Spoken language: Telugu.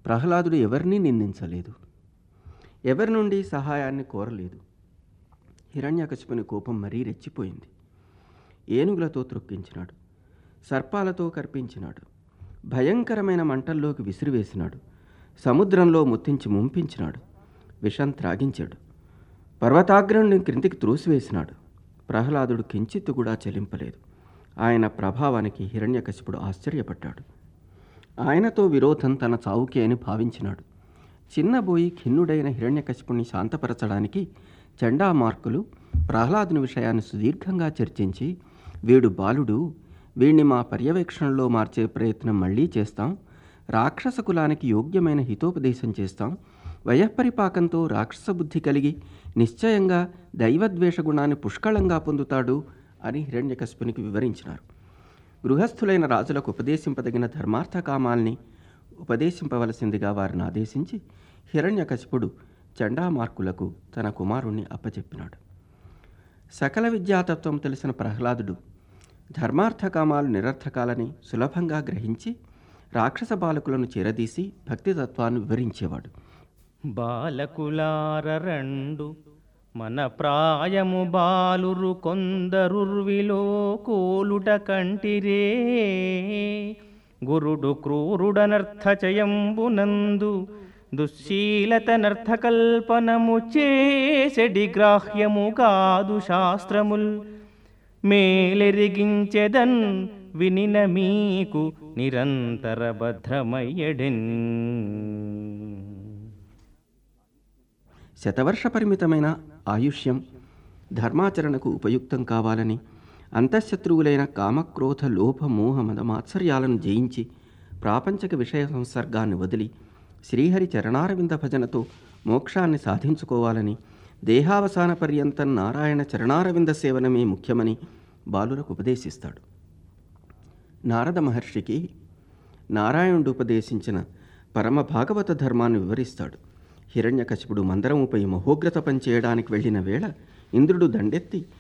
ప్రహ్లాదుడు ఎవరినీ నిందించలేదు ఎవరి నుండి సహాయాన్ని కోరలేదు హిరణ్యకశిపుని కోపం మరీ రెచ్చిపోయింది ఏనుగులతో త్రొక్కించినాడు సర్పాలతో కర్పించినాడు భయంకరమైన మంటల్లోకి విసిరివేసినాడు సముద్రంలో ముత్తించి ముంపించినాడు విషం త్రాగించాడు పర్వతాగ్రుని క్రిందికి త్రోసివేసినాడు ప్రహ్లాదుడు కించిత్తు కూడా చెలింపలేదు ఆయన ప్రభావానికి హిరణ్యకశిపుడు ఆశ్చర్యపడ్డాడు ఆయనతో విరోధం తన చావుకే అని భావించినాడు చిన్నబోయి ఖిన్నుడైన హిరణ్యకశిపుణ్ణి శాంతపరచడానికి చండామార్కులు ప్రహ్లాదుని విషయాన్ని సుదీర్ఘంగా చర్చించి వీడు బాలుడు వీణ్ణి మా పర్యవేక్షణలో మార్చే ప్రయత్నం మళ్ళీ చేస్తాం రాక్షస కులానికి యోగ్యమైన హితోపదేశం చేస్తాం వయఃపరిపాకంతో రాక్షస బుద్ధి కలిగి నిశ్చయంగా దైవద్వేష గుణాన్ని పుష్కళంగా పొందుతాడు అని హిరణ్యకశిపునికి వివరించినారు గృహస్థులైన రాజులకు ఉపదేశింపదగిన ధర్మార్థ కామాల్ని ఉపదేశింపవలసిందిగా వారిని ఆదేశించి హిరణ్యకశిపుడు చండామార్కులకు తన కుమారుణ్ణి అప్పచెప్పినాడు సకల విద్యాతత్వం తెలిసిన ప్రహ్లాదుడు ధర్మార్థ కామాలు నిరర్థకాలని సులభంగా గ్రహించి రాక్షస బాలకులను చేరదీసి భక్తితత్వాన్ని వివరించేవాడు బాలకులార రెండు మన ప్రాయము బాలురు కొందరుర్విలో కోలుట కంటిరే గురుడు క్రూరుడనర్థచయంబునందు దుశ్శీలతనర్థకల్పనము చేసెడి గ్రాహ్యము కాదు శాస్త్రముల్ మేలెరిగించెదన్ వినిన మీకు నిరంతర భద్రమయ్యడెన్ శతవర్ష పరిమితమైన ఆయుష్యం ధర్మాచరణకు ఉపయుక్తం కావాలని అంతఃశత్రువులైన కామక్రోధ లోభ మోహ మదమాత్సర్యాలను జయించి ప్రాపంచక విషయ సంసర్గాన్ని వదిలి శ్రీహరి చరణారవింద భజనతో మోక్షాన్ని సాధించుకోవాలని దేహావసాన పర్యంతం నారాయణ చరణారవింద సేవనమే ముఖ్యమని బాలురకు ఉపదేశిస్తాడు నారద మహర్షికి నారాయణుడు ఉపదేశించిన పరమ భాగవత ధర్మాన్ని వివరిస్తాడు హిరణ్యకశిపుడు మందరముపై మహోగ్రత పనిచేయడానికి వెళ్ళిన వేళ ఇంద్రుడు దండెత్తి